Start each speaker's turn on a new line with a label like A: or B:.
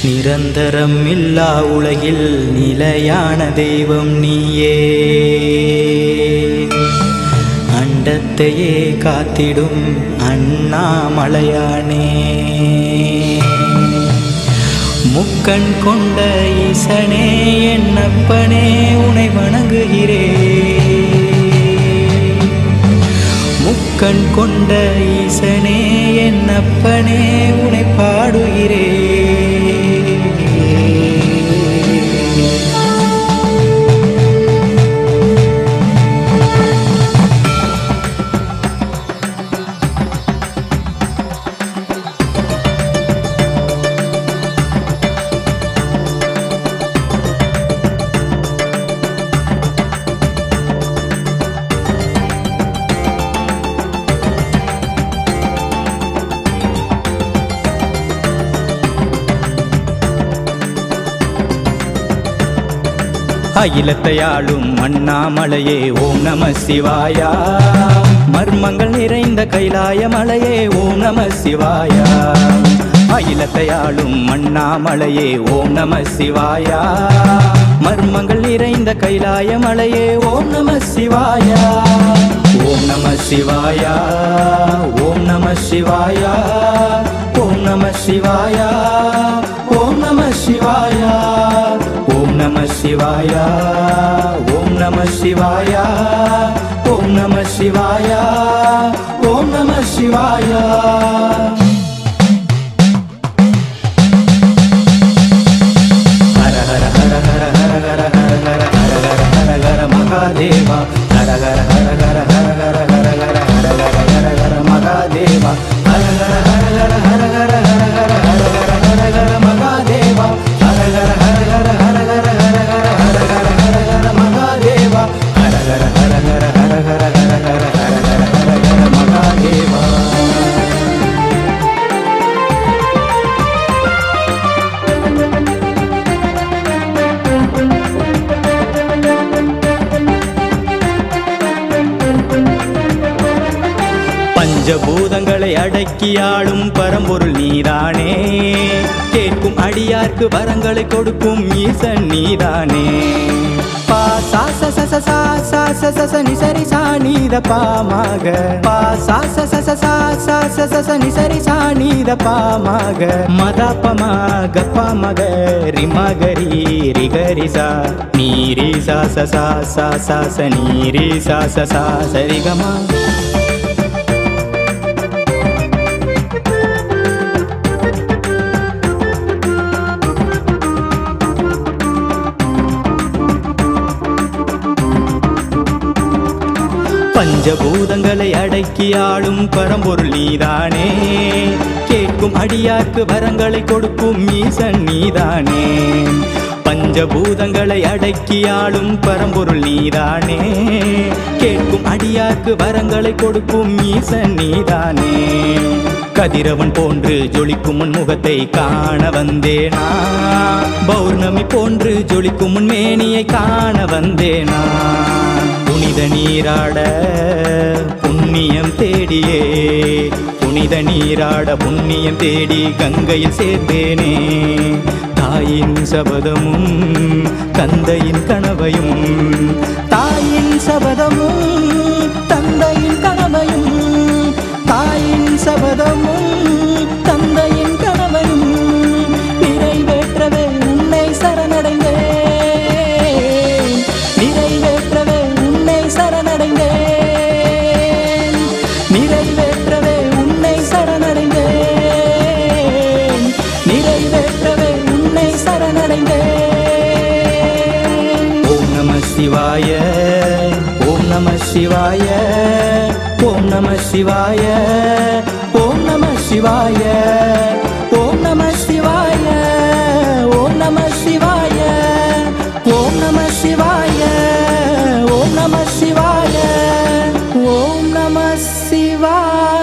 A: நிரந்தரம் இல்லா உலகில் நிலையான தெய்வம் நீயே அண்டத்தையே காத்திடும் அண்ணாமலையானே முக்கண் கொண்ட ஈசனே என்னப்பனே உனை வணங்குகிறேன் முக்கண் கொண்ட ஈசனே என்னப்பனே உனை பாடுகிறேன் அகிலத்தையாளும் அண்ணாமலையே ஓம் நம சிவாயா மர்மங்கள் நிறைந்த கைலாய மலையே ஓம் நம சிவாயா அகிலத்தையாளும் அண்ணாமலையே ஓம் நம சிவாயா மர்மங்கள் நிறைந்த கைலாய மலையே ஓம் நம சிவாயா ஓம் நம சிவாயா ஓம் நம சிவாயா ஓம் நம சிவாயா ஓம் நம சிவாயா ஓம் நம சிவாயா ஓம் நம சிவாயா ஓம் நம சிவாயா ஓம் நம சிவாயா ஹர ஹர ஹர ஹர ஹர ஹர ஹர ஹர ஹர ஹர ஹர ஹர மகாதேவா ஹர ஹர ஹர ஹர ஹர ஹர ஹர ஹர ஹர ஹர ஹர ஹர மகாதேவா ஹர ஹர ஹர ஹர ஹர ஹர ஹர ஹர ஹர ஹர ஹர ஹர மகாதேவா ஹர ஹர ஹர ஹர ஹர ஹர ஹர ஹர ஹர ஹர ஹர ஹர மகாதேவா ஹர ஹர ஹர ஹர ஹர ஹர ஹர ஹர ஹர ஹர ஹர ஹர மகாதேவா பஞ்சபூதங்களை அடக்கியாளும் பரம்பொருள் நீதானே கேட்கும் அடியார்க்கு வரங்களை கொடுக்கும் ஈசன் நீதானே பா சா ச ச ச சா சா ச ச ச நி சரி சா நீத பாமாக பா சா ச ச ச சா சா ச ச ச நி சரி சா நீத பாமாக மத பமா கப்பா மக ரிமகரி ரிகரி சா நீரி சா ச சா சா சா ச நீரி சா ச சா சரிகமா பஞ்சபூதங்களை அடக்கி ஆளும் பரம்பொருள் நீதானே கேட்கும் அடியார்க்கு வரங்களை கொடுக்கும் ஈசன் நீதானே பஞ்சபூதங்களை அடக்கி ஆளும் பரம்பொருள் நீதானே கேட்கும் அடியார்க்கு வரங்களை கொடுக்கும் ஈசன் நீதானே கதிரவன் போன்று ஜொலிக்கும் உன் முகத்தை காண வந்தேனா பௌர்ணமி போன்று ஜொலிக்கும் உன் மேனியை காண வந்தேனா புனித நீராட புண்ணியம் தேடியே புனித நீராட புண்ணியம் தேடி கங்கையில் சேர்த்தேனே தாயின் சபதமும் தந்தையின் கனவையும் தாயின் சபதமும் தந்தையின் கனவையும் தாயின் சபதமும் தந்தையின் கனவையும் நிறைவேற்றவே உன்னை சரணடைந்தேன் நிறைவேற்றவே உன்னை சரணடைந்தேன் நிறைவேற்றவே உன்னை சரணடைந்தேன் நிறைவேற்றவே உன்னை சரணடைந்தேன் ஓம் நம சிவாய ஓம் நம சிவாய ஓம் நம சிவாய ஓம் நம சிவாய ஓம் நம சிவாய ஓம் நம சிவாய ஓம் நம சிவாய ஓம் நம சிவாய ஓம் நம சிவாய